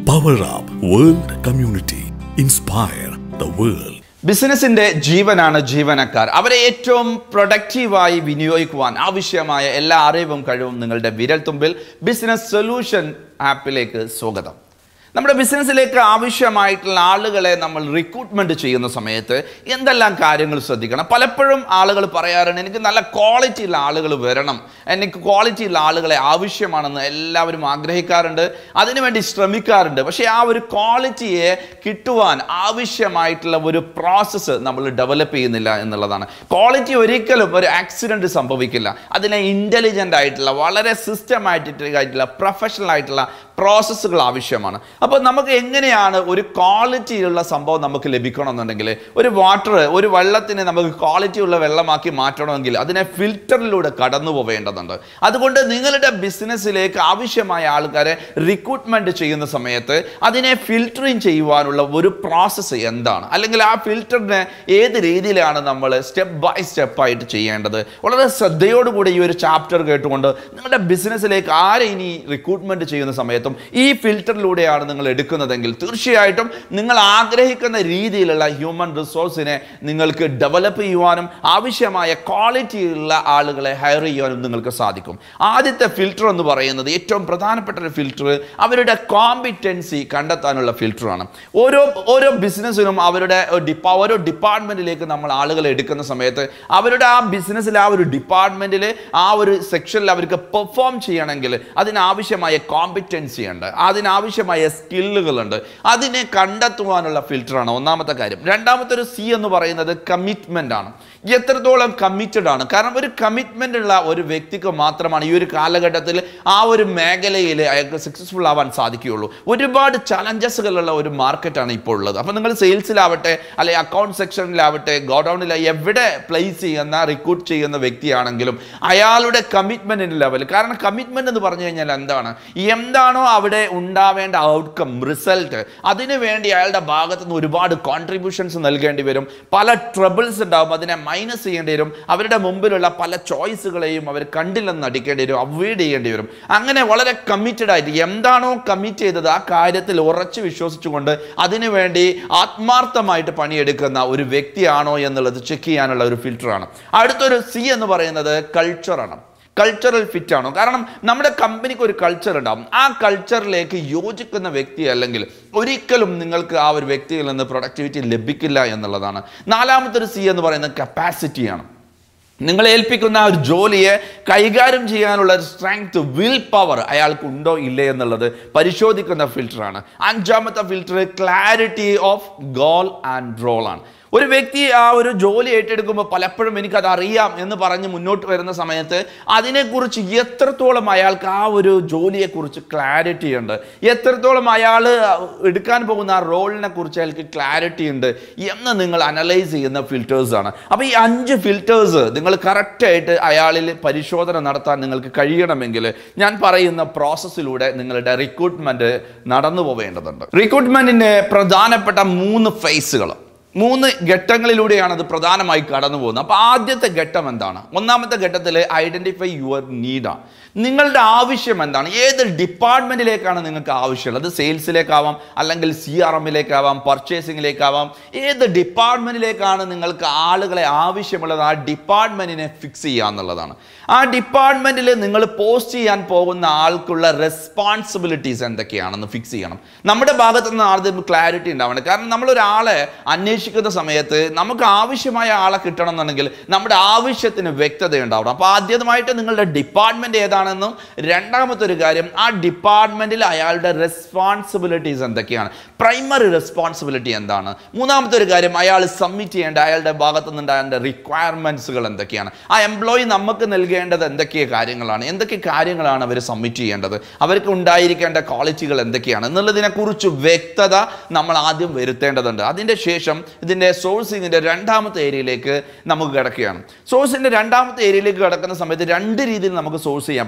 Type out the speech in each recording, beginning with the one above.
Power Up World Community. Inspire the world. ബിസിനസിന്റെ ജീവനാണ് ജീവനക്കാർ അവരെ ഏറ്റവും പ്രൊഡക്റ്റീവായി വിനിയോഗിക്കുവാൻ ആവശ്യമായ എല്ലാ അറിവും കഴിവും നിങ്ങളുടെ വിരൽത്തുമ്പിൽ ബിസിനസ് സൊല്യൂഷൻ ആപ്പിലേക്ക് സ്വാഗതം നമ്മുടെ ബിസിനസ്സിലേക്ക് ആവശ്യമായിട്ടുള്ള ആളുകളെ നമ്മൾ റിക്രൂട്ട്മെന്റ് ചെയ്യുന്ന സമയത്ത് എന്തെല്ലാം കാര്യങ്ങൾ ശ്രദ്ധിക്കണം പലപ്പോഴും ആളുകൾ പറയാറുണ്ട് എനിക്ക് നല്ല ക്വാളിറ്റി ഉള്ള ആളുകൾ വരണം എനിക്ക് ക്വാളിറ്റി ഉള്ള ആളുകളെ ആവശ്യമാണെന്ന് എല്ലാവരും ആഗ്രഹിക്കാറുണ്ട് അതിനുവേണ്ടി ശ്രമിക്കാറുണ്ട് പക്ഷേ ആ ഒരു ക്വാളിറ്റിയെ കിട്ടുവാൻ ആവശ്യമായിട്ടുള്ള ഒരു പ്രോസസ്സ് നമ്മൾ ഡെവലപ്പ് ചെയ്യുന്നില്ല എന്നുള്ളതാണ് ക്വാളിറ്റി ഒരിക്കലും ഒരു ആക്സിഡന്റ് സംഭവിക്കില്ല അതിനെ ഇന്റലിജന്റ് ആയിട്ടുള്ള വളരെ സിസ്റ്റമാറ്റിക് ആയിട്ടുള്ള പ്രൊഫഷണൽ ആയിട്ടുള്ള പ്രോസസ്സുകൾ ആവശ്യമാണ് അപ്പോൾ നമുക്ക് എങ്ങനെയാണ് ഒരു ക്വാളിറ്റിയുള്ള സംഭവം നമുക്ക് ലഭിക്കണമെന്നുണ്ടെങ്കിൽ ഒരു വാട്ടർ ഒരു വെള്ളത്തിനെ നമുക്ക് ക്വാളിറ്റി ഉള്ള വെള്ളമാക്കി മാറ്റണമെങ്കിൽ അതിനെ ഫിൽറ്ററിലൂടെ കടന്നു പോവേണ്ടതുണ്ട് അതുകൊണ്ട് നിങ്ങളുടെ ബിസിനസ്സിലേക്ക് ആവശ്യമായ ആൾക്കാരെ റിക്രൂട്ട്മെന്റ് ചെയ്യുന്ന സമയത്ത് അതിനെ ഫിൽറ്ററിങ് ചെയ്യുവാനുള്ള ഒരു പ്രോസസ്സ് എന്താണ് അല്ലെങ്കിൽ ആ ഫിൽറ്ററിനെ ഏത് രീതിയിലാണ് നമ്മൾ സ്റ്റെപ്പ് ബൈ സ്റ്റെപ്പ് ആയിട്ട് ചെയ്യേണ്ടത് വളരെ ശ്രദ്ധയോടുകൂടി ഈ ഒരു ചാപ്റ്റർ കേട്ടുകൊണ്ട് നിങ്ങളുടെ ബിസിനസ്സിലേക്ക് ആരെ ഇനി റിക്രൂട്ട്മെന്റ് ചെയ്യുന്ന സമയത്തും ഈ ഫിൽറ്ററിലൂടെയാണ് നിങ്ങൾ എടുക്കുന്നതെങ്കിൽ തീർച്ചയായിട്ടും നിങ്ങൾ ആഗ്രഹിക്കുന്ന രീതിയിലുള്ള ഹ്യൂമൻ റിസോഴ്സിനെ നിങ്ങൾക്ക് ഡെവലപ്പ് ചെയ്യുവാനും ആവശ്യമായ ക്വാളിറ്റിയുള്ള ആളുകളെ ഹയർ ചെയ്യുവാനും നിങ്ങൾക്ക് സാധിക്കും ആദ്യത്തെ ഫിൽറ്റർ എന്ന് പറയുന്നത് ഏറ്റവും പ്രധാനപ്പെട്ട ഒരു ഫിൽറ്റർ അവരുടെ കോമ്പിറ്റൻസി കണ്ടെത്താനുള്ള ഫിൽറ്ററാണ് ഓരോ ഓരോ ബിസിനസ്സിനും അവരുടെ ഡിപ്പാ ഓരോ ഡിപ്പാർട്ട്മെന്റിലേക്ക് നമ്മൾ ആളുകളെ എടുക്കുന്ന സമയത്ത് അവരുടെ ആ ബിസിനസ്സിൽ ആ ഒരു ഡിപ്പാർട്ട്മെന്റിൽ ആ ഒരു സെക്ഷനിൽ അവർക്ക് പെർഫോം ചെയ്യണമെങ്കിൽ അതിനാവശ്യമായ കോമ്പിറ്റൻസി ഉണ്ട് അതിനാവശ്യമായ സ്കില്ലുകളുണ്ട് അതിനെ കണ്ടെത്തുവാനുള്ള ഫിൽറ്ററാണ് ഒന്നാമത്തെ കാര്യം രണ്ടാമത്തെ ഒരു സി എന്ന് പറയുന്നത് കമ്മിറ്റ്മെന്റ് ആണ് എത്രത്തോളം കമ്മിറ്റഡ് ആണ് കാരണം ഒരു കമ്മിറ്റ്മെന്റ് ഉള്ള ഒരു വ്യക്തിക്ക് മാത്രമാണ് ഈ ഒരു കാലഘട്ടത്തിൽ ആ ഒരു മേഖലയിൽ അയാൾക്ക് സക്സസ്ഫുൾ ആവാൻ സാധിക്കുകയുള്ളൂ ഒരുപാട് ചലഞ്ചസുകളുള്ള ഒരു മാർക്കറ്റാണ് ഇപ്പോൾ ഉള്ളത് അപ്പോൾ നിങ്ങൾ സെയിൽസിലാവട്ടെ അല്ലെങ്കിൽ അക്കൗണ്ട് സെക്ഷനിലാവട്ടെ ഗോഡൌണിൽ എവിടെ പ്ലേസ് ചെയ്യുന്ന റിക്രൂട്ട് ചെയ്യുന്ന വ്യക്തിയാണെങ്കിലും അയാളുടെ കമ്മിറ്റ്മെന്റിന്റെ ലെവൽ കാരണം കമ്മിറ്റ്മെന്റ് എന്ന് പറഞ്ഞു കഴിഞ്ഞാൽ എന്താണ് എന്താണോ അവിടെ ഉണ്ടാവേണ്ട ഔട്ട്കം റിസൾട്ട് അതിനു വേണ്ടി അയാളുടെ ഭാഗത്തു നിന്ന് ഒരുപാട് കോൺട്രിബ്യൂഷൻസ് നൽകേണ്ടി വരും പല ട്രബിൾസ് ഉണ്ടാവും അതിനെ മൈനസ് ചെയ്യേണ്ടി വരും അവരുടെ മുമ്പിലുള്ള പല ചോയ്സുകളെയും അവർ കണ്ടില്ലെന്ന് നടിക്കേണ്ടി വരും അവോയ്ഡ് ചെയ്യേണ്ടി വരും അങ്ങനെ വളരെ കമ്മിറ്റഡ് ആയിട്ട് എന്താണോ കമ്മിറ്റ് ചെയ്തത് ആ കാര്യത്തിൽ ഉറച്ചു വിശ്വസിച്ചുകൊണ്ട് അതിനുവേണ്ടി ആത്മാർത്ഥമായിട്ട് പണിയെടുക്കുന്ന ഒരു വ്യക്തിയാണോ എന്നുള്ളത് ചെക്ക് ചെയ്യാനുള്ള ഒരു ഫിൽറ്ററാണ് അടുത്തൊരു സി എന്ന് പറയുന്നത് കൾച്ചറാണ് കൾച്ചറൽ ഫിറ്റ് ആണോ കാരണം നമ്മുടെ കമ്പനിക്ക് ഒരു കൾച്ചർ ഉണ്ടാവും ആ കൾച്ചറിലേക്ക് യോജിക്കുന്ന വ്യക്തി അല്ലെങ്കിൽ ഒരിക്കലും നിങ്ങൾക്ക് ആ ഒരു വ്യക്തിയിൽ നിന്ന് പ്രൊഡക്ടിവിറ്റി ലഭിക്കില്ല എന്നുള്ളതാണ് നാലാമത്തെ ഒരു സി എന്ന് പറയുന്നത് കപ്പാസിറ്റിയാണ് നിങ്ങൾ ഏൽപ്പിക്കുന്ന ആ ഒരു ജോലിയെ കൈകാര്യം ചെയ്യാനുള്ള ഒരു സ്ട്രെങ്ത് വിൽ പവർ അയാൾക്ക് ഉണ്ടോ ഇല്ലേ എന്നുള്ളത് പരിശോധിക്കുന്ന ഫിൽറ്ററാണ് അഞ്ചാമത്തെ filter clarity of goal and role ആണ് ഒരു വ്യക്തി ആ ഒരു ജോലി ഏറ്റെടുക്കുമ്പോൾ പലപ്പോഴും എനിക്കത് അറിയാം എന്ന് പറഞ്ഞ് മുന്നോട്ട് വരുന്ന സമയത്ത് അതിനെക്കുറിച്ച് എത്രത്തോളം അയാൾക്ക് ആ ഒരു ജോലിയെക്കുറിച്ച് ക്ലാരിറ്റി ഉണ്ട് എത്രത്തോളം അയാൾ എടുക്കാൻ പോകുന്ന ആ റോളിനെ കുറിച്ച് അയാൾക്ക് ക്ലാരിറ്റി ഉണ്ട് എന്ന് നിങ്ങൾ അനലൈസ് ചെയ്യുന്ന ഫിൽറ്റേഴ്സാണ് അപ്പോൾ ഈ അഞ്ച് ഫിൽറ്റേഴ്സ് നിങ്ങൾ കറക്റ്റായിട്ട് അയാളിൽ പരിശോധന നടത്താൻ നിങ്ങൾക്ക് കഴിയണമെങ്കിൽ ഞാൻ പറയുന്ന പ്രോസസ്സിലൂടെ നിങ്ങളുടെ റിക്രൂട്ട്മെന്റ് നടന്നു പോവേണ്ടതുണ്ട് റിക്രൂട്ട്മെന്റിന്റെ പ്രധാനപ്പെട്ട മൂന്ന് ഫേസുകൾ മൂന്ന് ഘട്ടങ്ങളിലൂടെയാണ് അത് പ്രധാനമായി കടന്നു പോകുന്നത് അപ്പോൾ ആദ്യത്തെ ഘട്ടം എന്താണ് ഒന്നാമത്തെ ഘട്ടത്തിൽ ഐഡന്റിഫൈ യുവർ നീഡാണ് നിങ്ങളുടെ ആവശ്യം എന്താണ് ഏത് ഡിപ്പാർട്ട്മെന്റിലേക്കാണ് നിങ്ങൾക്ക് ആവശ്യമുള്ളത് സെയിൽസിലേക്കാവാം അല്ലെങ്കിൽ സി ആർ എമ്മിലേക്കാവാം പർച്ചേസിങ്ങിലേക്കാവാം ഏത് ഡിപ്പാർട്ട്മെന്റിലേക്കാണ് നിങ്ങൾക്ക് ആളുകളെ ആവശ്യമുള്ളത് ആ ഡിപ്പാർട്ട്മെന്റിനെ ഫിക്സ് ചെയ്യുക എന്നുള്ളതാണ് ആ ഡിപ്പാർട്ട്മെന്റിൽ നിങ്ങൾ പോസ്റ്റ് ചെയ്യാൻ പോകുന്ന ആൾക്കുള്ള റെസ്പോൺസിബിലിറ്റീസ് എന്തൊക്കെയാണെന്ന് ഫിക്സ് ചെയ്യണം നമ്മുടെ ഭാഗത്തു നിന്ന് ആദ്യം ക്ലാരിറ്റി ഉണ്ടാവണം കാരണം നമ്മളൊരാളെ അന്വേഷിക്കുന്ന സമയത്ത് നമുക്ക് ആവശ്യമായ ആളെ കിട്ടണം എന്നുണ്ടെങ്കിൽ നമ്മുടെ ആവശ്യത്തിന് വ്യക്തത ഉണ്ടാവണം അപ്പോൾ ആദ്യമായിട്ട് നിങ്ങളുടെ ഡിപ്പാർട്ട്മെന്റ് ഏതാണെന്നും രണ്ടാമത്തെ ഒരു കാര്യം ആ ഡിപ്പാർട്ട്മെന്റിൽ അയാളുടെ റെസ്പോൺസിബിലിറ്റീസ് എന്തൊക്കെയാണ് പ്രൈമറി റെസ്പോൺസിബിലിറ്റി എന്താണ് മൂന്നാമത്തെ ഒരു കാര്യം അയാൾ സബ്മിറ്റ് ചെയ്യേണ്ട അയാളുടെ ഭാഗത്തു നിന്നുണ്ടായ റിക്വയർമെന്റ്സുകൾ എന്തൊക്കെയാണ് ആ എംപ്ലോയി നമുക്ക് നൽകേണ്ടത് എന്തൊക്കെ കാര്യങ്ങളാണ് എന്തൊക്കെ കാര്യങ്ങളാണ് അവർ സബ്മിറ്റ് ചെയ്യേണ്ടത് അവർക്ക് ഉണ്ടായിരിക്കേണ്ട ക്വാളിറ്റികൾ എന്തൊക്കെയാണ് എന്നുള്ളതിനെക്കുറിച്ച് വ്യക്തത നമ്മൾ ആദ്യം വരുത്തേണ്ടതുണ്ട് അതിൻ്റെ ശേഷം ഇതിൻ്റെ സോഴ്സിങ്ങിൻ്റെ രണ്ടാമത്തെ ഏരിയയിലേക്ക് നമുക്ക് കിടക്കുകയാണ് സോഴ്സിൻ്റെ രണ്ടാമത്തെ ഏരിയയിലേക്ക് കിടക്കുന്ന സമയത്ത് രണ്ട് രീതിയിൽ നമുക്ക് സോഴ്സ് ചെയ്യാൻ പറ്റും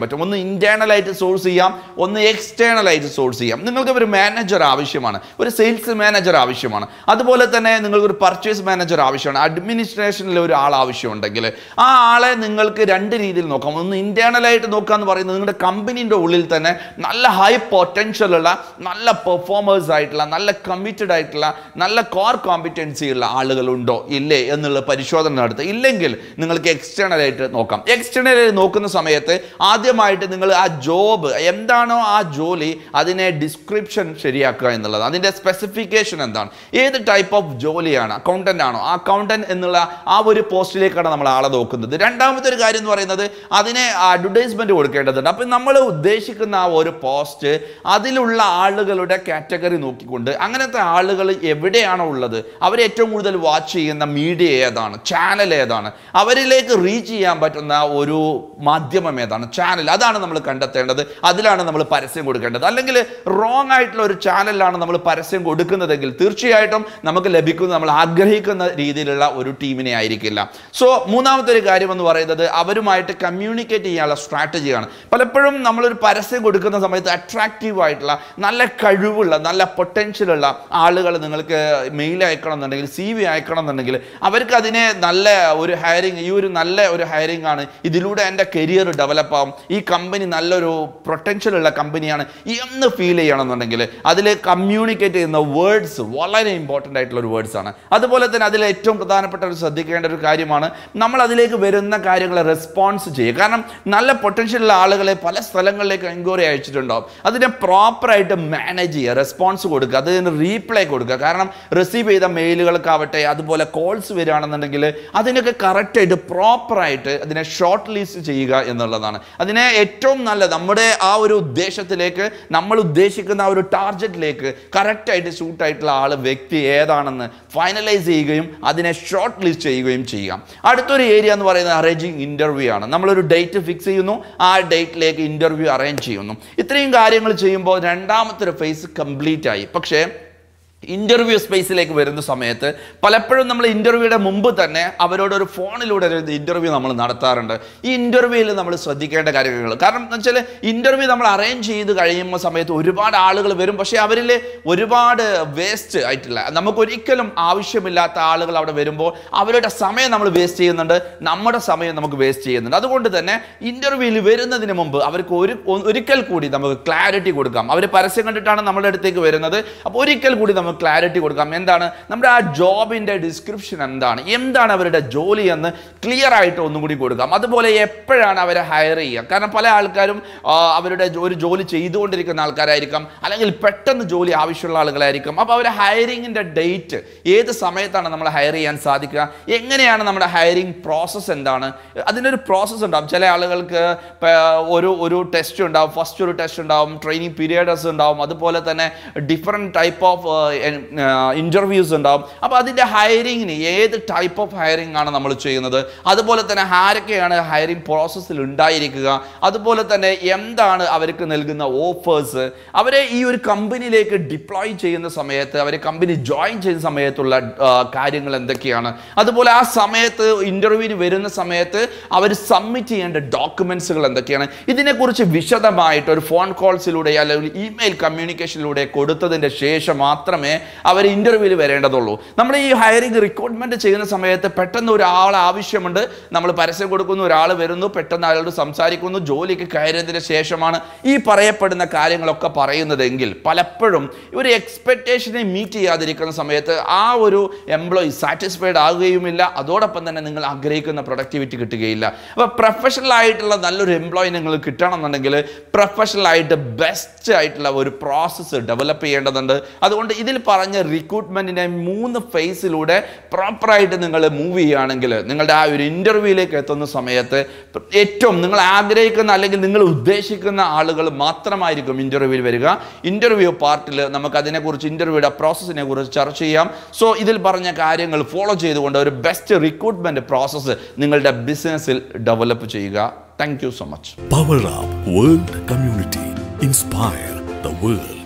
പറ്റും ഒന്ന് ഇന്റേണലായിട്ട് സോഴ്സ് ചെയ്യാം ഒന്ന് എക്സ്റ്റേണലായിട്ട് സോഴ്സ് ചെയ്യാം നിങ്ങൾക്ക് ഒരു മാനേജർ ആവശ്യമാണ് ഒരു സെയിൽസ് മാനേജർ ആവശ്യമാണ് അതുപോലെ തന്നെ നിങ്ങൾക്ക് ഒരു പർച്ചേസ് മാനേജർ ആവശ്യമാണ് അഡ്മിനിസ്ട്രേഷനിൽ ഒരു ആൾ ആവശ്യമുണ്ടെങ്കിൽ ആ ആളെ നിങ്ങൾക്ക് രണ്ട് രീതിയിൽ നോക്കാം ഒന്ന് ഇന്റേണലായിട്ട് നോക്കുക എന്ന് പറയുന്നത് നിങ്ങളുടെ കമ്പനീൻ്റെ ഉള്ളിൽ തന്നെ നല്ല ഹൈ പൊട്ടൻഷ്യൽ ഉള്ള നല്ല പെർഫോമേഴ്സ് ആയിട്ടുള്ള നല്ല കമ്മിറ്റഡ് ആയിട്ടുള്ള നല്ല കോർ കോമ്പിറ്റൻസി ഉള്ള ആളുകളുണ്ടോ ഇല്ലേ എന്നുള്ള പരിശോധന നടത്തുക ഇല്ലെങ്കിൽ നിങ്ങൾക്ക് എക്സ്റ്റേണൽ ആയിട്ട് നോക്കാം എക്സ്റ്റേണൽ നോക്കുന്ന സമയത്ത് ആദ്യമായിട്ട് നിങ്ങൾ ആ ജോബ് എന്താണോ ആ ജോലി അതിനെ ഡിസ്ക്രിപ്ഷൻ ശരിയാക്കുക എന്നുള്ളത് അതിൻ്റെ സ്പെസിഫിക്കേഷൻ എന്താണ് ഏത് ടൈപ്പ് ഓഫ് ജോലിയാണ് അക്കൗണ്ടൻ്റ് ആണോ ആ അക്കൗണ്ടൻ്റ് എന്നുള്ള ആ ഒരു പോസ്റ്റിലേക്കാണ് നമ്മൾ ആളെ നോക്കുന്നത് രണ്ടാമത്തെ ഒരു കാര്യം എന്ന് പറയുന്നത് അതിനെ അഡ്വർടൈസ്മെന്റ് കൊടുക്കേണ്ടതുണ്ട് അപ്പം നമ്മൾ ഉദ്ദേശിക്കുന്ന ആ ഒരു പോസ്റ്റ് അതിലുള്ള ആളുകളുടെ കാറ്റഗറി നോക്കിക്കൊണ്ട് അങ്ങനത്തെ ആളുകൾ എവിടെയാണോ ഉള്ളത് അവർ ഏറ്റവും കൂടുതൽ വാച്ച് ചെയ്യുന്ന മീഡിയ ഏതാണ് ചാനൽ ഏതാണ് അവരിലേക്ക് റീച്ച് ചെയ്യാൻ പറ്റുന്ന ഒരു മാധ്യമം ഏതാണ് ചാനൽ അതാണ് നമ്മൾ കണ്ടെത്തേണ്ടത് അതിലാണ് നമ്മൾ പരസ്യം കൊടുക്കേണ്ടത് അല്ലെങ്കിൽ റോങ് ആയിട്ടുള്ള ഒരു ചാനലിലാണ് നമ്മൾ പരസ്യം കൊടുക്കുന്നതെങ്കിൽ തീർച്ചയായിട്ടും നമുക്ക് ലഭിക്കുന്ന നമ്മൾ ആഗ്രഹിക്കുന്ന രീതിയിലുള്ള ഒരു ടീമിനെ ആയിരിക്കില്ല സോ മൂന്നാമത്തെ ഒരു കാര്യം എന്ന് പറയുന്നത് അവരുമായിട്ട് കമ്മ്യൂണിക്കേറ്റ് ചെയ്യാനുള്ള സ്ട്രാറ്റജിയാണ് പലപ്പോഴും നമ്മളൊരു പരസ്യം കൊടുക്കുന്ന സമയത്ത് അട്രാക്റ്റീവ് ആയിട്ടുള്ള നല്ല കഴിവുള്ള നല്ല പൊട്ടൻഷ്യൽ ഉള്ള ആളുകൾ നിങ്ങൾക്ക് മെയിൽ അയക്കണം എന്നുണ്ടെങ്കിൽ സി വി അയക്കണം എന്നുണ്ടെങ്കിൽ അവർക്ക് അതിനെ നല്ല ഒരു ഹയറിങ് ഈ ഒരു നല്ല ഒരു ഹയറിംഗ് ആണ് ഇതിലൂടെ എൻ്റെ കരിയർ ഡെവലപ്പ് ആവും ഈ കമ്പനി നല്ലൊരു പൊട്ടൻഷ്യൽ ഉള്ള കമ്പനിയാണ് എന്ന് ഫീൽ ചെയ്യണമെന്നുണ്ടെങ്കിൽ അതിൽ കമ്മ്യൂണിക്കേറ്റ് ചെയ്യുന്ന വേർഡ്സ് വളരെ ഇമ്പോർട്ടൻ്റ് ആയിട്ടുള്ള ഒരു വേർഡ്സ് ആണ് അതുപോലെ തന്നെ അതിൽ ഏറ്റവും പ്രധാനപ്പെട്ട ഒരു ശ്രദ്ധിക്കേണ്ട ഒരു കാര്യമാണ് നമ്മൾ അതിലേക്ക് വരുന്ന കാര്യങ്ങളെ റെസ്പോൺസ് ചെയ്യുക കാരണം നല്ല പൊട്ടൻഷ്യൽ ഉള്ള ആളുകളെ പല സ്ഥലങ്ങളിലേക്ക് എൻക്വയറി അയച്ചിട്ടുണ്ടാവും അതിനെ പ്രോപ്പറായിട്ട് മാനേജ് ചെയ്യുക റെസ്പോൺസ് കൊടുക്കുക അതിന് റീപ്ലൈ കൊടുക്കുക കാരണം റിസീവ് ചെയ്ത മെയിലുകൾക്കാവട്ടെ അതുപോലെ കോൾസ് വരികയാണെന്നുണ്ടെങ്കിൽ അതിനൊക്കെ കറക്റ്റായിട്ട് പ്രോപ്പറായിട്ട് അതിനെ ഷോർട്ട് ലിസ്റ്റ് ചെയ്യുക എന്നുള്ളതാണ് അതിനെ ഏറ്റവും നല്ല നമ്മുടെ ആ ഒരു ഉദ്ദേശത്തിലേക്ക് നമ്മൾ ഉദ്ദേശിക്കുന്ന ആ ഒരു ടാർഗറ്റിലേക്ക് കറക്റ്റായിട്ട് ഷൂട്ട് ആയിട്ടുള്ള ആൾ വ്യക്തി ഏതാണെന്ന് ഫൈനലൈസ് ചെയ്യുകയും അതിനെ ഷോർട്ട് ലിസ്റ്റ് ചെയ്യുകയും ചെയ്യാം അടുത്തൊരു ഏരിയ എന്ന് പറയുന്നത് അറേഞ്ചിങ് ഇൻ്റർവ്യൂ ആണ് നമ്മളൊരു ഡേറ്റ് ഫിക്സ് ചെയ്യുന്നു ആ ഡേറ്റിലേക്ക് ഇൻ്റർവ്യൂ അറേഞ്ച് ചെയ്യുന്നു ഇത്രയും കാര്യങ്ങൾ ചെയ്യുമ്പോൾ രണ്ടാമത്തെ ഒരു ഫേസ് കംപ്ലീറ്റ് ആയി പക്ഷേ ഇൻ്റർവ്യൂ സ്പേസിലേക്ക് വരുന്ന സമയത്ത് പലപ്പോഴും നമ്മൾ ഇൻ്റർവ്യൂയുടെ മുമ്പ് തന്നെ അവരോട് ഒരു ഫോണിലൂടെ ഒരു ഇൻ്റർവ്യൂ നമ്മൾ നടത്താറുണ്ട് ഈ ഇൻ്റർവ്യൂവിൽ നമ്മൾ ശ്രദ്ധിക്കേണ്ട കാര്യങ്ങൾ കാരണം എന്ന് വെച്ചാൽ ഇൻ്റർവ്യൂ നമ്മൾ അറേഞ്ച് ചെയ്ത് കഴിയുമ്പോൾ സമയത്ത് ഒരുപാട് ആളുകൾ വരും പക്ഷേ അവരിൽ ഒരുപാട് വേസ്റ്റ് ആയിട്ടില്ല നമുക്ക് ഒരിക്കലും ആവശ്യമില്ലാത്ത ആളുകൾ അവിടെ വരുമ്പോൾ അവരുടെ സമയം നമ്മൾ വേസ്റ്റ് ചെയ്യുന്നുണ്ട് നമ്മുടെ സമയം നമുക്ക് വേസ്റ്റ് ചെയ്യുന്നുണ്ട് അതുകൊണ്ട് തന്നെ ഇൻ്റർവ്യൂവിൽ വരുന്നതിന് മുമ്പ് അവർക്ക് ഒരു ഒരിക്കൽ കൂടി നമുക്ക് ക്ലാരിറ്റി കൊടുക്കാം അവർ പരസ്യം കണ്ടിട്ടാണ് നമ്മുടെ അടുത്തേക്ക് വരുന്നത് അപ്പോൾ ഒരിക്കൽ കൂടി നമുക്ക് ക്ലാരിറ്റി കൊടുക്കാം എന്താണ് നമ്മുടെ ആ ജോബിൻ്റെ ഡിസ്ക്രിപ്ഷൻ എന്താണ് എന്താണ് അവരുടെ ജോലി എന്ന് ക്ലിയർ ആയിട്ട് ഒന്നും കൂടി കൊടുക്കാം അതുപോലെ എപ്പോഴാണ് അവരെ ഹയർ ചെയ്യുക കാരണം പല ആൾക്കാരും ആ, അവരുടെ ജോ- ഒരു ജോലി ചെയ്തുകൊണ്ടിരിക്കുന്ന ആൾക്കാരായിരിക്കാം അല്ലെങ്കിൽ പെട്ടെന്ന് ജോലി ആവശ്യമുള്ള ആളുകളായിരിക്കും അപ്പോൾ അവരെ ഹയറിങ്ങിൻ്റെ ഡേറ്റ് ഏത് സമയത്താണ് നമ്മൾ ഹയർ ചെയ്യാൻ സാധിക്കുക എങ്ങനെയാണ് നമ്മുടെ ഹയറിംഗ് പ്രോസസ്സ് എന്താണ് അതിനൊരു പ്രോസസ്സ് ഉണ്ടാവും ചില ആളുകൾക്ക് പ- ഒരു ഒരു ടെസ്റ്റ് ഉണ്ടാവും ഫസ്റ്റ് ഒരു ടെസ്റ്റ് ഉണ്ടാവും ട്രെയിനിങ് പീരിയഡ്സ് ഉണ്ടാവും അതുപോലെ തന്നെ ഡിഫറെൻറ്റ് ടൈപ്പ് ഓഫ് ഇൻ്റർവ്യൂസ് ഉണ്ടാവും അപ്പോൾ അതിൻ്റെ ഹയറിങ്ങിന് ഏത് ടൈപ്പ് ഓഫ് ഹയറിംഗ് ആണ് നമ്മൾ ചെയ്യുന്നത് അതുപോലെ തന്നെ ആരൊക്കെയാണ് ഹയറിംഗ് പ്രോസസ്സിൽ ഉണ്ടായിരിക്കുക അതുപോലെ തന്നെ എന്താണ് അവർക്ക് നൽകുന്ന ഓഫേഴ്സ് അവരെ ഈ ഒരു കമ്പനിയിലേക്ക് ഡിപ്ലോയ് ചെയ്യുന്ന സമയത്ത് അവരെ കമ്പനി ജോയിൻ ചെയ്യുന്ന സമയത്തുള്ള ആ, കാര്യങ്ങൾ എന്തൊക്കെയാണ് അതുപോലെ ആ സമയത്ത് ഇൻ്റർവ്യൂവിന് വരുന്ന സമയത്ത് അവർ സബ്മിറ്റ് ചെയ്യേണ്ട ഡോക്യുമെൻസുകൾ എന്തൊക്കെയാണ് ഇതിനെക്കുറിച്ച് വിശദമായിട്ട് ഒരു ഫോൺ കോൾസിലൂടെ അല്ലെങ്കിൽ ഇമെയിൽ കമ്മ്യൂണിക്കേഷനിലൂടെ കൊടുത്തതിൻ്റെ ശേഷം മാത്രമേ അവർ ഇൻ്റർവ്യൂവിൽ വരേണ്ടതുള്ളൂ നമ്മൾ ഈ ഹയറിംഗ് റിക്രൂട്ട്മെൻറ്റ് ചെയ്യുന്ന സമയത്ത് പെട്ടെന്ന് ഒരാൾ ആവശ്യമുണ്ട് നമ്മൾ പരസ്യം കൊടുക്കുന്നു ഒരാൾ വരുന്നു പെട്ടെന്ന് അയാളോട് സംസാരിക്കുന്നു ജോലിക്ക് കയറിയതിന് ശേഷമാണ് ഈ പറയപ്പെടുന്ന കാര്യങ്ങളൊക്കെ പറയുന്നതെങ്കിൽ പലപ്പോഴും ഒരു എക്സ്പെക്റ്റേഷനെ മീറ്റ് ചെയ്യാതിരിക്കുന്ന സമയത്ത് ആ ഒരു എംപ്ലോയി സാറ്റിസ്ഫൈഡ് ആകുകയുമില്ല അതോടൊപ്പം തന്നെ നിങ്ങൾ ആഗ്രഹിക്കുന്ന പ്രൊഡക്ടിവിറ്റി കിട്ടുകയില്ല അപ്പോൾ പ്രൊഫഷണൽ ആയിട്ടുള്ള നല്ലൊരു എംപ്ലോയി നിങ്ങൾ കിട്ടണമെന്നുണ്ടെങ്കിൽ പ്രൊഫഷണൽ ആയിട്ട് ബെസ്റ്റ് ആയിട്ടുള്ള ഒരു പ്രോസസ്സ് ഡെവലപ്പ് ചെയ്യേണ്ടതുണ്ട് അതുകൊണ്ട് ഇതിൽ പറഞ്ഞ റിക്രൂട്ട്മെൻറ്റിൻ്റെ മൂന്ന് ഫേസിലൂടെ പ്രോപ്പറായിട്ട് നിങ്ങൾ മൂവ് ചെയ്യുകയാണെങ്കിൽ നിങ്ങളുടെ ആ ഒരു ഇൻ്റർവ്യൂവിലേക്ക് എത്തുന്ന സമയത്ത് ഏറ്റവും നിങ്ങൾ ആഗ്രഹിക്കുന്ന അല്ലെങ്കിൽ നിങ്ങൾ ഉദ്ദേശിക്കുന്ന ആളുകൾ മാത്രമായിരിക്കും ഇൻ്റർവ്യൂവിൽ വരിക ഇൻ്റർവ്യൂ പാർട്ടിൽ നമുക്ക് അതിനെക്കുറിച്ച് ഇൻ്റർവ്യൂയുടെ പ്രോസസ്സിനെ കുറിച്ച് ചർച്ച ചെയ്യാം സോ ഇതിൽ പറഞ്ഞ കാര്യങ്ങൾ ഫോളോ ചെയ്തുകൊണ്ട് ഒരു ബെസ്റ്റ് റിക്രൂട്ട്മെൻറ്റ് പ്രോസസ്സ് നിങ്ങളുടെ ബിസിനസ്സിൽ ഡെവലപ്പ് ചെയ്യുക thank you so much Power Up World Community. Inspire the world.